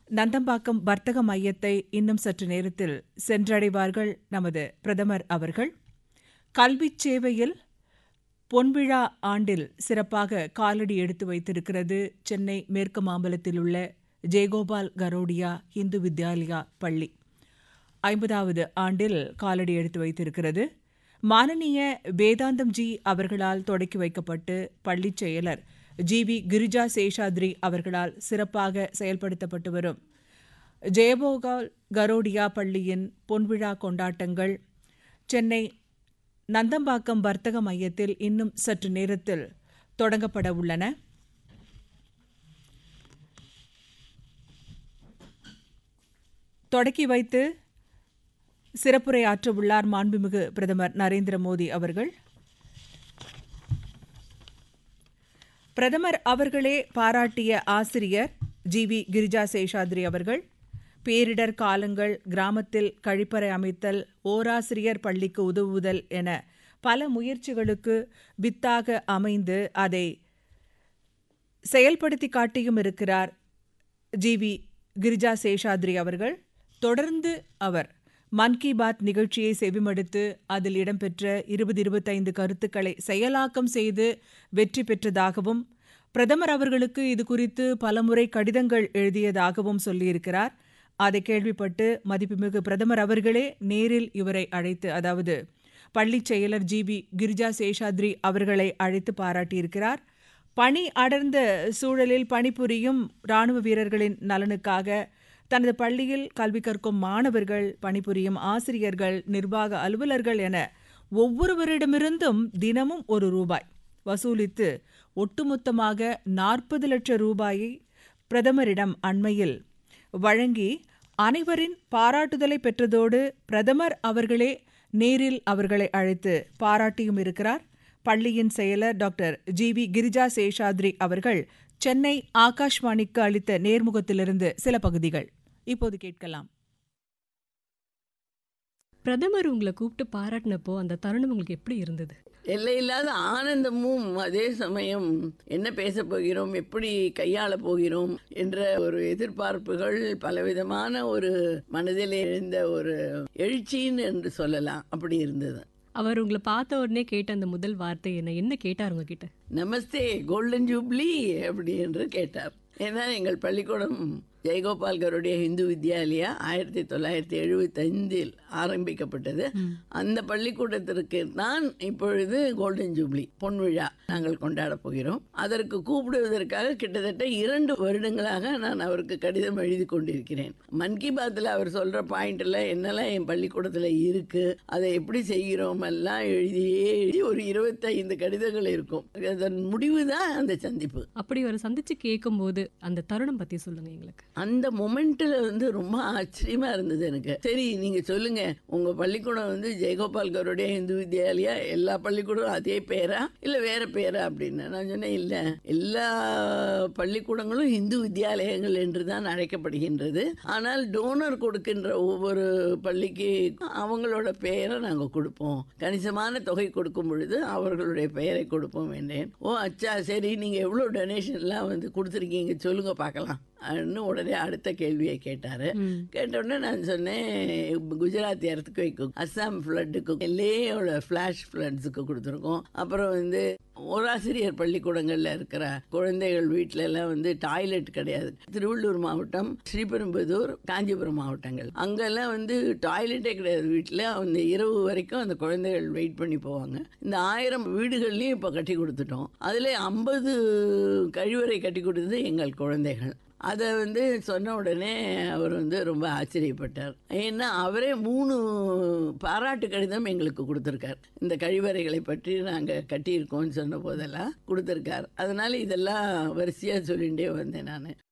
நந்தம்பாக்கம் வர்த்தக மையத்தை இன்னும் சற்று நேரத்தில் சென்றடைவார்கள் நமது பிரதமர் அவர்கள் கல்விச் சேவையில் பொன்விழா ஆண்டில் சிறப்பாக காலடி எடுத்து வைத்திருக்கிறது சென்னை மேற்கு மாம்பலத்தில் உள்ள ஜெயகோபால் கரோடியா இந்து வித்யாலயா பள்ளி ஐம்பதாவது ஆண்டில் காலடி எடுத்து வைத்திருக்கிறது மானனீய வேதாந்தம் ஜி அவர்களால் தொடக்கி வைக்கப்பட்டு பள்ளிச் செயலர் ஜி வி கிரிஜா சேஷாத்ரி அவர்களால் சிறப்பாக செயல்படுத்தப்பட்டு வரும் ஜெயபோகால் கரோடியா பள்ளியின் பொன்விழா கொண்டாட்டங்கள் சென்னை நந்தம்பாக்கம் வர்த்தக மையத்தில் இன்னும் சற்று நேரத்தில் தொடங்கப்பட உள்ளன தொடக்கி வைத்து சிறப்புரை ஆற்ற உள்ளார் மாண்புமிகு பிரதமர் நரேந்திர மோடி அவர்கள் பிரதமர் அவர்களே பாராட்டிய ஆசிரியர் ஜி வி கிரிஜா சேஷாத்ரி அவர்கள் பேரிடர் காலங்கள் கிராமத்தில் கழிப்பறை அமைத்தல் ஓராசிரியர் பள்ளிக்கு உதவுதல் என பல முயற்சிகளுக்கு வித்தாக அமைந்து அதை செயல்படுத்தி காட்டியும் இருக்கிறார் ஜி வி கிரிஜா சேஷாத்ரி அவர்கள் தொடர்ந்து அவர் மன் கி பாத் நிகழ்ச்சியை செவிமடுத்து அதில் இடம்பெற்ற இருபது இருபத்தைந்து கருத்துக்களை செயலாக்கம் செய்து வெற்றி பெற்றதாகவும் பிரதமர் அவர்களுக்கு இது குறித்து பலமுறை கடிதங்கள் எழுதியதாகவும் சொல்லியிருக்கிறார் அதை கேள்விப்பட்டு மதிப்புமிகு பிரதமர் அவர்களே நேரில் இவரை அழைத்து அதாவது பள்ளிச் செயலர் ஜி வி கிரிஜா சேஷாத்ரி அவர்களை அழைத்து பாராட்டியிருக்கிறார் பணி அடர்ந்த சூழலில் பணிபுரியும் ராணுவ வீரர்களின் நலனுக்காக தனது பள்ளியில் கல்வி கற்கும் மாணவர்கள் பணிபுரியும் ஆசிரியர்கள் நிர்வாக அலுவலர்கள் என ஒவ்வொருவரிடமிருந்தும் தினமும் ஒரு ரூபாய் வசூலித்து ஒட்டுமொத்தமாக நாற்பது லட்சம் ரூபாயை பிரதமரிடம் அண்மையில் வழங்கி அனைவரின் பாராட்டுதலை பெற்றதோடு பிரதமர் அவர்களே நேரில் அவர்களை அழைத்து பாராட்டியும் இருக்கிறார் பள்ளியின் செயலர் doctor G V Girija Seshadri அவர்கள் சென்னை ஆகாஷ்வாணிக்கு அளித்த நேர்முகத்திலிருந்து சில பகுதிகள் இப்போது கேட்கலாம் பிரதமர் உங்களை கூப்பிட்டு பாராட்டினப்போ அந்த தருணம் உங்களுக்கு எப்படி இருந்தது எல்லையில்லாத ஆனந்தமும் அதே சமயம் என்ன பேச போகிறோம் எப்படி கையாள போகிறோம் என்ற ஒரு எதிர்பார்ப்புகள் பலவிதமான ஒரு மனதில் எழுந்த ஒரு எழுச்சின்னு என்று சொல்லலாம் அப்படி இருந்தது அவர் உங்களை பார்த்த உடனே கேட்ட அந்த முதல் வார்த்தை என்ன என்ன கேட்டார் உங்ககிட்ட நமஸ்தே கோல்டன் ஜூப்ளி அப்படி என்று கேட்டார் ஏன்னா எங்கள் பள்ளிக்கூடம் ஜெயகோபால் கருடைய இந்து வித்யாலயா ஆயிரத்தி தொள்ளாயிரத்தி எழுபத்தைந்தில் ஆரம்பிக்கப்பட்டது அந்த பள்ளிக்கூடத்திற்கு நான் இப்பொழுது கோல்டன் ஜூப்ளி பொன்விழா நாங்கள் கொண்டாட போகிறோம் அதற்கு கூப்பிடுவதற்காக கிட்டத்தட்ட இரண்டு வருடங்களாக நான் அவருக்கு கடிதம் எழுதி கொண்டிருக்கிறேன் மன் கி பாத்தில் அவர் சொல்ற பாயிண்ட்ல என்னெல்லாம் என் பள்ளிக்கூடத்தில் இருக்கு அதை எப்படி செய்கிறோம் எல்லாம் எழுதியே எழுதி ஒரு இருபத்தைந்து கடிதங்கள் இருக்கும் அதன் முடிவு தான் அந்த சந்திப்பு அப்படி ஒரு சந்திச்சு கேட்கும்போது அந்த தருணம் பத்தி சொல்லுங்க எங்களுக்கு அந்த மொமெண்ட்ல வந்து ரொம்ப ஆச்சரியமா இருந்தது எனக்கு சரி நீங்க சொல்லுங்க உங்க பள்ளிக்கூடம் வந்து ஜெயகோபால் கருடைய இந்து வித்யாலயா எல்லா பள்ளிக்கூடம் அதே பேரா இல்ல வேற பேரா அப்படின்னு நான் சொன்னேன் இல்ல எல்லா பள்ளிக்கூடங்களும் இந்து வித்யாலயங்கள் என்று தான் அழைக்கப்படுகின்றது ஆனால் டோனர் கொடுக்கின்ற ஒவ்வொரு பள்ளிக்கு அவங்களோட பெயரை நாங்க கொடுப்போம் கணிசமான தொகை கொடுக்கும் பொழுது அவர்களுடைய பெயரை கொடுப்போம் என்றேன் ஓ அச்சா சரி நீங்க எவ்வளவு டொனேஷன்லாம் வந்து கொடுத்துருக்கீங்க சொல்லுங்க பார்க்கலாம் அப்படின்னு உடனே அடுத்த கேள்வியை கேட்டாரு கேட்ட உடனே நான் சொன்னேன் குஜராத் இடத்துக்கு அஸ்ஸாம் ஃப்ளட்டுக்கு லேயோட ஃப்ளாஷ் ஃப்ளட்ஸுக்கு கொடுத்துருக்கோம் அப்புறம் வந்து ஓராசிரியர் பள்ளிக்கூடங்களில் இருக்கிற குழந்தைகள் வீட்டில எல்லாம் வந்து டாய்லெட் கிடையாது திருவள்ளூர் மாவட்டம் ஸ்ரீபெரும்புதூர் காஞ்சிபுரம் மாவட்டங்கள் அங்கெல்லாம் வந்து டாய்லெட்டே கிடையாது வீட்டில் அந்த இரவு வரைக்கும் அந்த குழந்தைகள் வெயிட் பண்ணி போவாங்க இந்த ஆயிரம் வீடுகள்லையும் இப்போ கட்டி கொடுத்துட்டோம் அதில் ஐம்பது கழிவறை கட்டி கொடுத்தது எங்கள் குழந்தைகள் அதை வந்து சொன்ன உடனே அவர் வந்து ரொம்ப ஆச்சரியப்பட்டார் ஏன்னா அவரே மூணு பாராட்டு கடிதம் எங்களுக்கு கொடுத்துருக்கார் இந்த கழிவறைகளை பற்றி நாங்கள் கட்டியிருக்கோம்னு சொன்ன போதெல்லாம் கொடுத்துருக்கார் அதனால இதெல்லாம் வரிசையாக சொல்லிகிட்டே வந்தேன் நான்